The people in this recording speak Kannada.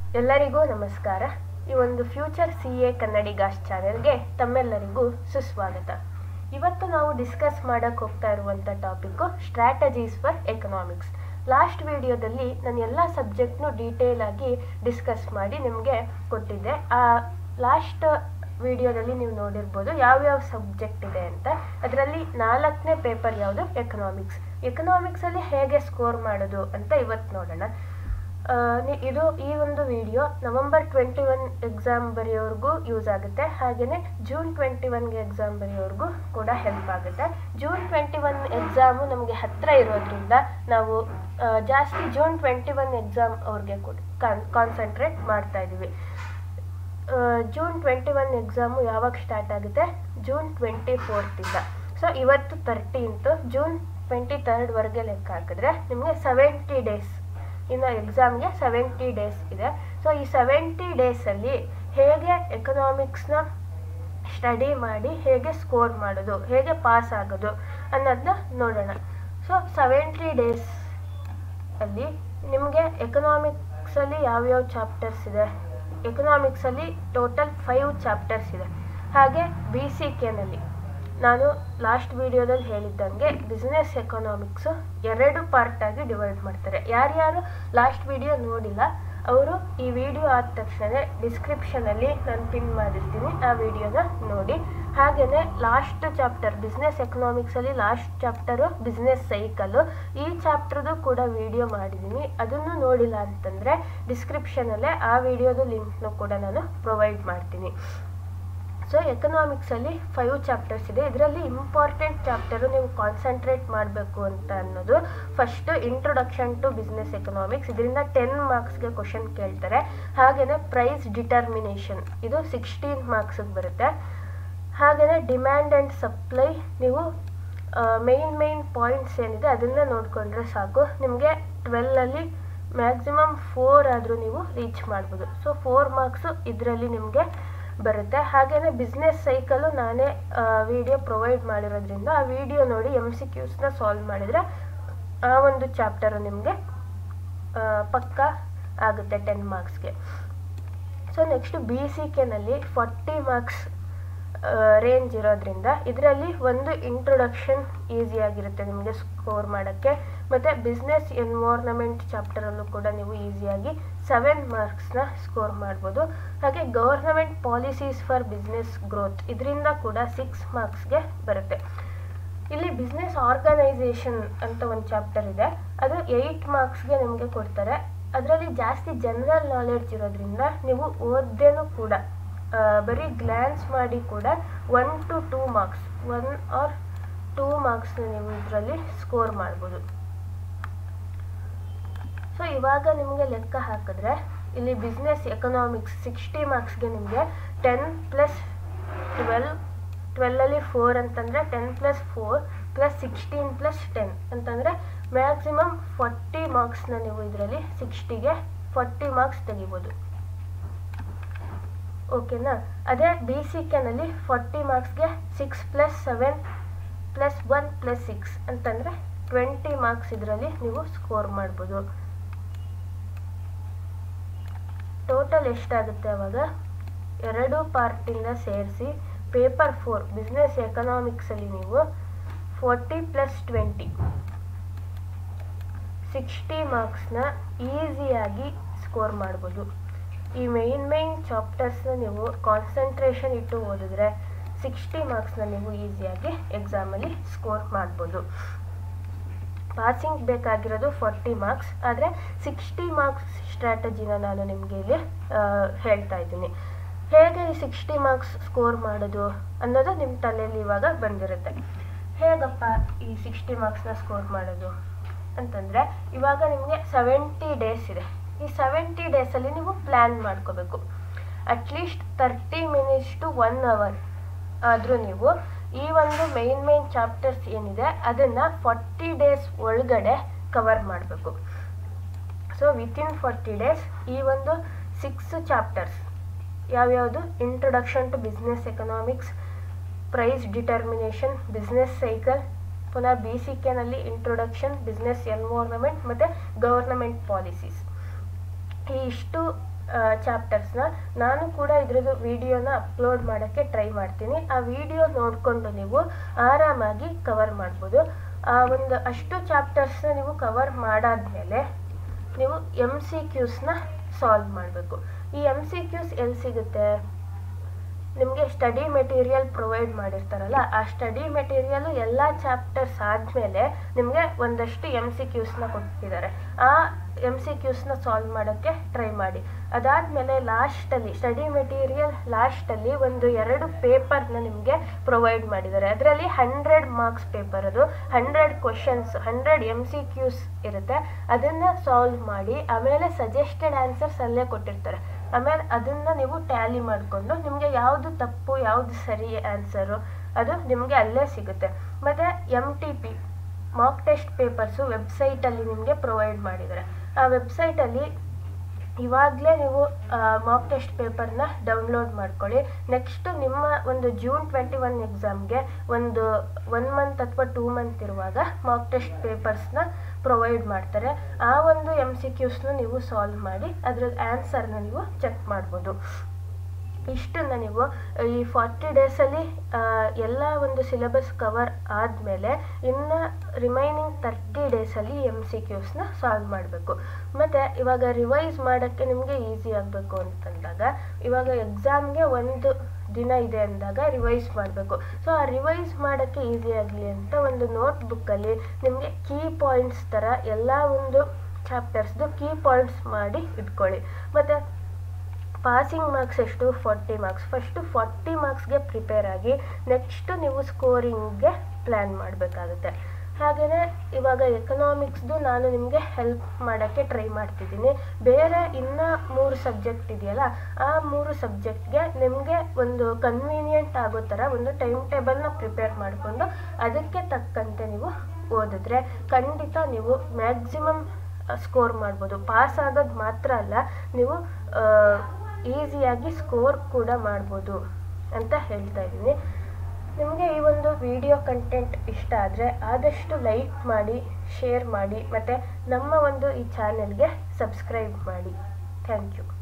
ಎಲ್ಲರಿಗೂ ನಮಸ್ಕಾರ ಈ ಒಂದು ಫ್ಯೂಚರ್ ಸಿ ಎ ಕನ್ನಡಿಗಾಸ್ ಚಾನೆಲ್ಗೆ ತಮ್ಮೆಲ್ಲರಿಗೂ ಸುಸ್ವಾಗತ ಇವತ್ತು ನಾವು ಡಿಸ್ಕಸ್ ಮಾಡಕ್ಕೆ ಹೋಗ್ತಾ ಇರುವಂಥ topic strategies for economics last ವಿಡಿಯೋದಲ್ಲಿ ನಾನು ಎಲ್ಲ ಸಬ್ಜೆಕ್ಟ್ನು ಡೀಟೇಲ್ ಆಗಿ ಡಿಸ್ಕಸ್ ಮಾಡಿ ನಿಮಗೆ ಕೊಟ್ಟಿದ್ದೆ ಆ ಲಾಸ್ಟ್ ವಿಡಿಯೋದಲ್ಲಿ ನೀವು ನೋಡಿರ್ಬೋದು ಯಾವ್ಯಾವ ಸಬ್ಜೆಕ್ಟ್ ಇದೆ ಅಂತ ಅದರಲ್ಲಿ ನಾಲ್ಕನೇ ಪೇಪರ್ ಯಾವುದು ಎಕನಾಮಿಕ್ಸ್ ಎಕನಾಮಿಕ್ಸಲ್ಲಿ ಹೇಗೆ ಸ್ಕೋರ್ ಮಾಡೋದು ಅಂತ ಇವತ್ತು ನೋಡೋಣ ಆ, ನಿ- ಇದು ಈ ಒಂದು video November twenty one exam ಬರೆಯೋರ್ಗೂ ಯೂಸ್ ಆಗುತ್ತೆ ಹಾಗೆಯೇ ಜೂನ್ ಟ್ವೆಂಟಿ ಒನ್ಗೆ ಎಕ್ಸಾಮ್ ಬರೆಯೋರ್ಗೂ ಕೂಡ ಹೆಲ್ಪ್ ಆಗುತ್ತೆ ಜೂನ್ ಟ್ವೆಂಟಿ ಒನ್ ಎಕ್ಸಾಮು ನಮಗೆ ಹತ್ತಿರ ಇರೋದ್ರಿಂದ ನಾವು ಆ, ಜಾಸ್ತಿ ಜೂನ್ ಟ್ವೆಂಟಿ ಒನ್ ಎಕ್ಸಾಮ್ ಅವ್ರಿಗೆ ಕೂಡ ಕಾನ್ಸಂಟ್ರೇಟ್ ಮಾಡ್ತಾ ಇದ್ದೀವಿ ಆ, ಜೂನ್ ಟ್ವೆಂಟಿ ಒನ್ ಎಕ್ಸಾಮು ಯಾವಾಗ ಸ್ಟಾರ್ಟ್ ಆಗುತ್ತೆ ಜೂನ್ ಟ್ವೆಂಟಿ ಫೋರ್ತಿಂದ ಸೊ ಇವತ್ತು ತರ್ಟೀನ್ತು ಜೂನ್ ಟ್ವೆಂಟಿ ತರ್ಡ್ವರೆಗೆ ಲೆಕ್ಕ ಹಾಕಿದ್ರೆ ನಿಮಗೆ ಸೆವೆಂಟಿ ಡೇಸ್ ಇನ್ನು ಎಕ್ಸಾಮ್ಗೆ ಸೆವೆಂಟಿ ಡೇಸ್ ಇದೆ ಸೊ ಈ ಸೆವೆಂಟಿ ಡೇಸಲ್ಲಿ ಹೇಗೆ ಎಕನಾಮಿಕ್ಸ್ನ ಸ್ಟಡಿ ಮಾಡಿ ಹೇಗೆ ಸ್ಕೋರ್ ಮಾಡೋದು ಹೇಗೆ ಪಾಸ್ ಆಗೋದು ಅನ್ನೋದನ್ನ ನೋಡೋಣ ಸೊ ಸೆವೆಂಟಿ ಡೇಸ್ ಅಲ್ಲಿ ನಿಮಗೆ ಎಕನಾಮಿಕ್ಸಲ್ಲಿ ಯಾವ್ಯಾವ ಚಾಪ್ಟರ್ಸ್ ಇದೆ ಎಕನಾಮಿಕ್ಸಲ್ಲಿ ಟೋಟಲ್ ಫೈವ್ ಚಾಪ್ಟರ್ಸ್ ಇದೆ ಹಾಗೆ ಬಿ ಸಿ ಕೆನಲ್ಲಿ ನಾನು ಲಾಸ್ಟ್ ವಿಡಿಯೋದಲ್ಲಿ ಹೇಳಿದ್ದಂಗೆ ಬಿಸ್ನೆಸ್ ಎಕನಾಮಿಕ್ಸು ಎರಡು ಪಾರ್ಟಾಗಿ ಡಿವೈಡ್ ಮಾಡ್ತಾರೆ ಯಾರ್ಯಾರು ಲಾಸ್ಟ್ ವಿಡಿಯೋ ನೋಡಿಲ್ಲ ಅವರು ಈ ವಿಡಿಯೋ ಆದ ತಕ್ಷಣ ಡಿಸ್ಕ್ರಿಪ್ಷನಲ್ಲಿ ನಾನು ಪಿನ್ ಮಾಡಿರ್ತೀನಿ ಆ ವಿಡಿಯೋನ ನೋಡಿ ಹಾಗೆಯೇ ಲಾಸ್ಟ್ ಚಾಪ್ಟರ್ ಬಿಸ್ನೆಸ್ ಎಕನಾಮಿಕ್ಸಲ್ಲಿ ಲಾಸ್ಟ್ ಚಾಪ್ಟರು ಬಿಸ್ನೆಸ್ ಸೈಕಲ್ಲು ಈ ಚಾಪ್ಟರ್ದು ಕೂಡ ವಿಡಿಯೋ ಮಾಡಿದ್ದೀನಿ ಅದನ್ನು ನೋಡಿಲ್ಲ ಅಂತಂದರೆ ಡಿಸ್ಕ್ರಿಪ್ಷನಲ್ಲೇ ಆ ವಿಡಿಯೋದು ಲಿಂಕ್ನು ಕೂಡ ನಾನು ಪ್ರೊವೈಡ್ ಮಾಡ್ತೀನಿ ಸೊ ಎಕನಾಮಿಕ್ಸಲ್ಲಿ ಫೈವ್ ಚಾಪ್ಟರ್ಸ್ ಇದೆ ಇದರಲ್ಲಿ ಇಂಪಾರ್ಟೆಂಟ್ ಚಾಪ್ಟರು ನೀವು ಕಾನ್ಸಂಟ್ರೇಟ್ ಮಾಡಬೇಕು ಅಂತ ಅನ್ನೋದು first introduction to business economics ಇದರಿಂದ ಟೆನ್ ಮಾರ್ಕ್ಸ್ಗೆ ಕ್ವಶನ್ ಕೇಳ್ತಾರೆ ಹಾಗೆಯೇ ಪ್ರೈಸ್ ಡಿಟರ್ಮಿನೇಷನ್ ಇದು ಸಿಕ್ಸ್ಟೀನ್ ಮಾರ್ಕ್ಸಿಗೆ ಬರುತ್ತೆ ಹಾಗೆಯೇ ಡಿಮ್ಯಾಂಡ್ ಆ್ಯಂಡ್ ಸಪ್ಲೈ ನೀವು ಮೇಯ್ನ್ ಮೇಯ್ನ್ ಪಾಯಿಂಟ್ಸ್ ಏನಿದೆ ಅದನ್ನು ನೋಡಿಕೊಂಡ್ರೆ ಸಾಕು ನಿಮಗೆ ಟ್ವೆಲ್ಲಲ್ಲಿ ಮ್ಯಾಕ್ಸಿಮಮ್ ಫೋರ್ ಆದರೂ ನೀವು ರೀಚ್ ಮಾಡ್ಬೋದು ಸೊ ಫೋರ್ ಮಾರ್ಕ್ಸು ಇದರಲ್ಲಿ ನಿಮಗೆ ಬರುತ್ತೆ ಹಾಗೆಯೇ ಬಿಸ್ನೆಸ್ ಸೈಕಲ್ಲು ನಾನೇ ವಿಡಿಯೋ ಪ್ರೊವೈಡ್ ಮಾಡಿರೋದ್ರಿಂದ ಆ ವಿಡಿಯೋ ನೋಡಿ ಎಮ್ ಸಿ ಕ್ಯೂಸ್ನ ಸಾಲ್ವ್ ಮಾಡಿದರೆ ಆ ಒಂದು ಚಾಪ್ಟರು ನಿಮಗೆ ಪಕ್ಕ ಆಗುತ್ತೆ ಟೆನ್ ಮಾರ್ಕ್ಸ್ಗೆ ಸೊ ನೆಕ್ಸ್ಟ್ ಬಿ ಸಿ ಕೆನಲ್ಲಿ ಫಾರ್ಟಿ ಮಾರ್ಕ್ಸ್ ರೇಂಜ್ ಇರೋದ್ರಿಂದ ಇದರಲ್ಲಿ ಒಂದು ಇಂಟ್ರೊಡಕ್ಷನ್ ಈಸಿಯಾಗಿರುತ್ತೆ ನಿಮಗೆ ಸ್ಕೋರ್ ಮಾಡೋಕ್ಕೆ ಮತ್ತು ಬಿಸ್ನೆಸ್ ಎನ್ವೈರ್ನಮೆಂಟ್ ಚಾಪ್ಟರಲ್ಲೂ ಕೂಡ ನೀವು ಈಸಿಯಾಗಿ ಸೆವೆನ್ ಮಾರ್ಕ್ಸ್ನ ಸ್ಕೋರ್ ಮಾಡ್ಬೋದು ಹಾಗೆ government policies for business growth ಇದರಿಂದ ಕೂಡ ಸಿಕ್ಸ್ ಮಾರ್ಕ್ಸ್ಗೆ ಬರುತ್ತೆ ಇಲ್ಲಿ ಬಿಸ್ನೆಸ್ ಆರ್ಗನೈಸೇಷನ್ ಅಂತ ಒಂದು ಚಾಪ್ಟರ್ ಇದೆ ಅದು ಏಯ್ಟ್ ಮಾರ್ಕ್ಸ್ಗೆ ನಿಮಗೆ ಕೊಡ್ತಾರೆ ಅದರಲ್ಲಿ ಜಾಸ್ತಿ ಜನರಲ್ ನಾಲೆಡ್ಜ್ ಇರೋದ್ರಿಂದ ನೀವು ಓದ್ದೇನೂ ಕೂಡ ಆ, ಬರೀ ಗ್ಲ್ಯಾನ್ಸ್ ಮಾಡಿ ಕೂಡ one to two marks one or two ಮಾರ್ಕ್ಸ್ನ ನೀವು ಇದರಲ್ಲಿ ಸ್ಕೋರ್ ಮಾಡ್ಬೋದು ಸೊ ಇವಾಗ ನಿಮಗೆ ಲೆಕ್ಕ ಹಾಕಿದ್ರೆ ಇಲ್ಲಿ ಬಿಸ್ನೆಸ್ ಎಕನಾಮಿಕ್ಸ್ ಸಿಕ್ಸ್ಟಿ ಮಾರ್ಕ್ಸ್ಗೆ ನಿಮಗೆ ಟೆನ್ ಪ್ಲಸ್ ಟ್ವೆಲ್ ಟ್ವೆಲ್ಲಲ್ಲಿ ಫೋರ್ ಅಂತಂದರೆ ten plus four plus sixteen plus ten ಅಂತಂದರೆ ಮ್ಯಾಕ್ಸಿಮಮ್ ಫಾರ್ಟಿ ಮಾರ್ಕ್ಸ್ನ ನೀವು ಇದರಲ್ಲಿ ಸಿಕ್ಸ್ಟಿಗೆ ಫಾರ್ಟಿ ಮಾರ್ಕ್ಸ್ ತೆಗಿಬೋದು ಓಕೆನಾ ಅದೇ ಬಿ ಸಿ ಕೆನಲ್ಲಿ ಫಾರ್ಟಿ ಮಾರ್ಕ್ಸ್ಗೆ six plus seven plus one plus six ಅಂತಂದರೆ ಟ್ವೆಂಟಿ ಮಾರ್ಕ್ಸ್ ಇದರಲ್ಲಿ ನೀವು ಸ್ಕೋರ್ ಮಾಡ್ಬೋದು ಟೋಟಲ್ ಎಷ್ಟಾಗುತ್ತೆ ಅವಾಗ ಎರಡು ಪಾರ್ಟಿಂದ ಸೇರಿಸಿ ಪೇಪರ್ ಫೋರ್ ಬಿಸ್ನೆಸ್ ಎಕನಾಮಿಕ್ಸಲ್ಲಿ ನೀವು ಫೋರ್ಟಿ ಪ್ಲಸ್ ಟ್ವೆಂಟಿ ಸಿಕ್ಸ್ಟಿ ಮಾರ್ಕ್ಸ್ನ ಈಸಿಯಾಗಿ ಸ್ಕೋರ್ ಮಾಡ್ಬೋದು ಈ ಮೇಯ್ನ್ ಮೇಯ್ನ್ ಚಾಪ್ಟರ್ಸ್ನ ನೀವು ಕಾನ್ಸಂಟ್ರೇಷನ್ ಇಟ್ಟು ಓದಿದ್ರೆ ಸಿಕ್ಸ್ಟಿ ಮಾರ್ಕ್ಸ್ನ ನೀವು ಈಸಿಯಾಗಿ ಎಕ್ಸಾಮಲ್ಲಿ ಸ್ಕೋರ್ ಮಾಡ್ಬೋದು ಪಾಸಿಂಗ್ ಬೇಕಾಗಿರೋದು ಫಾರ್ಟಿ ಮಾರ್ಕ್ಸ್ ಆದರೆ ಸಿಕ್ಸ್ಟಿ ಮಾರ್ಕ್ಸ್ ಸ್ಟ್ರಾಟಜಿನ ನಾನು ನಿಮಗೆ ಇಲ್ಲಿ ಆ, ಹೇಳ್ತಾ ಇದ್ದೀನಿ ಹೇಗೆ ಈ ಸಿಕ್ಸ್ಟಿ ಮಾರ್ಕ್ಸ್ ಸ್ಕೋರ್ ಮಾಡೋದು ಅನ್ನೋದು ನಿಮ್ಮ ತಲೆಯಲ್ಲಿ ಇವಾಗ ಬಂದಿರುತ್ತೆ ಹೇಗಪ್ಪ ಈ ಸಿಕ್ಸ್ಟಿ ಮಾರ್ಕ್ಸ್ನ ಸ್ಕೋರ್ ಮಾಡೋದು ಅಂತಂದರೆ ಇವಾಗ ನಿಮಗೆ ಸೆವೆಂಟಿ ಡೇಸ್ ಇದೆ ಈ ಸೆವೆಂಟಿ ಡೇಸಲ್ಲಿ ನೀವು ಪ್ಲ್ಯಾನ್ ಮಾಡ್ಕೋಬೇಕು at least thirty minutes to one hour ಆದರೂ ನೀವು ಈ ಒಂದು ಮೇನ್ ಮೇನ್ ಚಾಪ್ಟರ್ಸ್ ಏನಿದೆ ಅದನ್ನು ಫಾರ್ಟಿ ಡೇಸ್ ಒಳಗಡೆ ಕವರ್ ಮಾಡಬೇಕು ಸೊ ವಿತಿನ್ ಫಾರ್ಟಿ ಡೇಸ್ ಈ ಒಂದು ಸಿಕ್ಸ್ ಚಾಪ್ಟರ್ಸ್ ಯಾವ್ಯಾವುದು introduction to business economics price determination business cycle ಪುನಃ ಬಿ ಸಿ ಕೆನಲ್ಲಿ ಇಂಟ್ರೊಡಕ್ಷನ್ ಬಿಸ್ನೆಸ್ ಎನ್ವೈರ್ನಮೆಂಟ್ ಮತ್ತು ಗವರ್ನಮೆಂಟ್ ಪಾಲಿಸೀಸ್ ಈ ಇಷ್ಟು ಚಾಪ್ಟರ್ಸ್ನ ನಾನು ಕೂಡ ಇದ್ರದ್ದು ವಿಡಿಯೋನ ಅಪ್ಲೋಡ್ ಮಾಡೋಕ್ಕೆ ಟ್ರೈ ಮಾಡ್ತೀನಿ ಆ ವಿಡಿಯೋ ನೋಡಿಕೊಂಡು ನೀವು ಆರಾಮಾಗಿ ಕವರ್ ಮಾಡ್ಬೋದು ಆ ಒಂದು ಅಷ್ಟು ಚಾಪ್ಟರ್ಸ್ನ ನೀವು ಕವರ್ ಮಾಡಾದ್ಮೇಲೆ ನೀವು ಎಮ್ ಸಿ ಕ್ಯೂಸ್ನ ಸಾಲ್ವ್ ಮಾಡಬೇಕು ಈ ಎಮ್ ಸಿ ಕ್ಯೂಸ್ ಎಲ್ಲಿ ಸಿಗುತ್ತೆ ನಿಮಗೆ ಸ್ಟಡಿ ಮೆಟೀರಿಯಲ್ ಪ್ರೊವೈಡ್ ಮಾಡಿರ್ತಾರಲ್ಲ ಆ ಸ್ಟಡಿ ಮೆಟೀರಿಯಲ್ ಎಲ್ಲ ಚಾಪ್ಟರ್ಸ್ ಆದಮೇಲೆ ನಿಮಗೆ ಒಂದಷ್ಟು ಎಮ್ ಸಿ ಕ್ಯೂಸ್ನ ಕೊಟ್ಟಿದ್ದಾರೆ ಆ ಎಮ್ ಸಿ ಕ್ಯೂಸ್ನ ಸಾಲ್ವ್ ಮಾಡೋಕ್ಕೆ ಟ್ರೈ ಮಾಡಿ ಅದಾದಮೇಲೆ ಲಾಸ್ಟಲ್ಲಿ ಸ್ಟಡಿ ಮೆಟೀರಿಯಲ್ ಲಾಸ್ಟಲ್ಲಿ ಒಂದು ಎರಡು ಪೇಪರ್ನ ನಿಮಗೆ ಪ್ರೊವೈಡ್ ಮಾಡಿದ್ದಾರೆ ಅದರಲ್ಲಿ ಹಂಡ್ರೆಡ್ ಮಾರ್ಕ್ಸ್ ಪೇಪರ್ ಅದು hundred questions hundred M C Qs ಇರುತ್ತೆ ಅದನ್ನು ಸಾಲ್ವ್ ಮಾಡಿ ಆಮೇಲೆ ಸಜೆಸ್ಟೆಡ್ ಆನ್ಸರ್ಸ್ ಅಲ್ಲೇ ಕೊಟ್ಟಿರ್ತಾರೆ ಆಮೇಲೆ ಅದನ್ನು ನೀವು ಟ್ಯಾಲಿ ಮಾಡಿಕೊಂಡು ನಿಮಗೆ ಯಾವುದು ತಪ್ಪು ಯಾವುದು ಸರಿ ಆನ್ಸರು ಅದು ನಿಮಗೆ ಅಲ್ಲೇ ಸಿಗುತ್ತೆ ಮತ್ತು M T P mock test papers ವೆಬ್ಸೈಟಲ್ಲಿ ನಿಮಗೆ ಪ್ರೊವೈಡ್ ಮಾಡಿದ್ದಾರೆ ಆ ವೆಬ್ಸೈಟಲ್ಲಿ ಇವಾಗಲೇ ನೀವು ಮಾಕ್ ಟೆಸ್ಟ್ ಪೇಪರ್ನ ಡೌನ್ಲೋಡ್ ಮಾಡ್ಕೊಳ್ಳಿ ನೆಕ್ಸ್ಟು ನಿಮ್ಮ ಒಂದು ಜೂನ್ ಟ್ವೆಂಟಿ ಒನ್ ಎಕ್ಸಾಮ್ಗೆ ಒಂದು ಒನ್ ಮಂತ್ ಅಥವಾ ಟೂ ಮಂತ್ ಇರುವಾಗ ಮಾಕ್ ಟೆಸ್ಟ್ ಪೇಪರ್ಸ್ನ ಪ್ರೊವೈಡ್ ಮಾಡ್ತಾರೆ ಆ ಒಂದು ಎಮ್ ಸಿ ಕ್ಯೂಸ್ನ ನೀವು ಸಾಲ್ವ್ ಮಾಡಿ ಅದ್ರ ಆನ್ಸರ್ನ ನೀವು ಚೆಕ್ ಮಾಡ್ಬೋದು ಇಷ್ಟನ್ನು ನೀವು ಈ ಫಾರ್ಟಿ ಡೇಸಲ್ಲಿ ಎಲ್ಲ ಒಂದು ಸಿಲೆಬಸ್ ಕವರ್ ಆದಮೇಲೆ ಇನ್ನು ರಿಮೈನಿಂಗ್ ತರ್ಟಿ ಡೇಸಲ್ಲಿ ಎಮ್ ಸಿ ಕ್ಯೂಸ್ನ ಸಾಲ್ವ್ ಮಾಡಬೇಕು ಮತ್ತು ಇವಾಗ ರಿವೈಸ್ ಮಾಡೋಕ್ಕೆ ನಿಮಗೆ ಈಸಿ ಆಗಬೇಕು ಅಂತಂದಾಗ ಇವಾಗ ಎಕ್ಸಾಮ್ಗೆ ಒಂದು ದಿನ ಇದೆ ಅಂದಾಗ ರಿವೈಸ್ ಮಾಡಬೇಕು ಸೊ ಆ ರಿವೈಸ್ ಮಾಡೋಕ್ಕೆ ಈಸಿ ಆಗಲಿ ಅಂತ ಒಂದು ನೋಟ್ ಬುಕ್ಕಲ್ಲಿ ನಿಮಗೆ ಕೀ ಪಾಯಿಂಟ್ಸ್ ಥರ ಎಲ್ಲ ಒಂದು ಚಾಪ್ಟರ್ಸ್ದು ಕೀ ಪಾಯಿಂಟ್ಸ್ ಮಾಡಿ ಇಟ್ಕೊಳ್ಳಿ ಮತ್ತು ಪಾಸಿಂಗ್ ಮಾರ್ಕ್ಸ್ ಎಷ್ಟು ಫಾರ್ಟಿ ಮಾರ್ಕ್ಸ್ ಫಸ್ಟು ಫಾರ್ಟಿ ಮಾರ್ಕ್ಸ್ಗೆ ಪ್ರಿಪೇರ್ ಆಗಿ ನೆಕ್ಸ್ಟು ನೀವು ಸ್ಕೋರಿಂಗ್ಗೆ ಪ್ಲ್ಯಾನ್ ಮಾಡಬೇಕಾಗುತ್ತೆ ಹಾಗೆಯೇ ಇವಾಗ ಎಕನಾಮಿಕ್ಸ್ದು ನಾನು ನಿಮಗೆ ಹೆಲ್ಪ್ ಮಾಡೋಕ್ಕೆ ಟ್ರೈ ಮಾಡ್ತಿದ್ದೀನಿ ಬೇರೆ ಇನ್ನೂ ಮೂರು ಸಬ್ಜೆಕ್ಟ್ ಇದೆಯಲ್ಲ ಆ ಮೂರು ಸಬ್ಜೆಕ್ಟ್ಗೆ ನಿಮಗೆ ಒಂದು ಕನ್ವೀನಿಯೆಂಟ್ ಆಗೋ ಥರ ಒಂದು ಟೈಮ್ ಟೇಬಲ್ನ ಪ್ರಿಪೇರ್ ಮಾಡಿಕೊಂಡು ಅದಕ್ಕೆ ತಕ್ಕಂತೆ ನೀವು ಓದಿದ್ರೆ ಖಂಡಿತ ನೀವು ಮ್ಯಾಕ್ಸಿಮಮ್ ಸ್ಕೋರ್ ಮಾಡ್ಬೋದು ಪಾಸ್ ಆಗೋದು ಮಾತ್ರ ಅಲ್ಲ ನೀವು ಈಸಿಯಾಗಿ ಸ್ಕೋರ್ ಕೂಡ ಮಾಡ್ಬೋದು ಅಂತ ಹೇಳ್ತಾ ಇದ್ದೀನಿ ನಿಮಗೆ ಈ ಒಂದು ವಿಡಿಯೋ ಕಂಟೆಂಟ್ ಇಷ್ಟ ಆದರೆ ಆದಷ್ಟು ಲೈಕ್ ಮಾಡಿ ಶೇರ್ ಮಾಡಿ ಮತ್ತು ನಮ್ಮ ಒಂದು ಈ ಚಾನೆಲ್ಗೆ ಸಬ್ಸ್ಕ್ರೈಬ್ ಮಾಡಿ ಥ್ಯಾಂಕ್ ಯು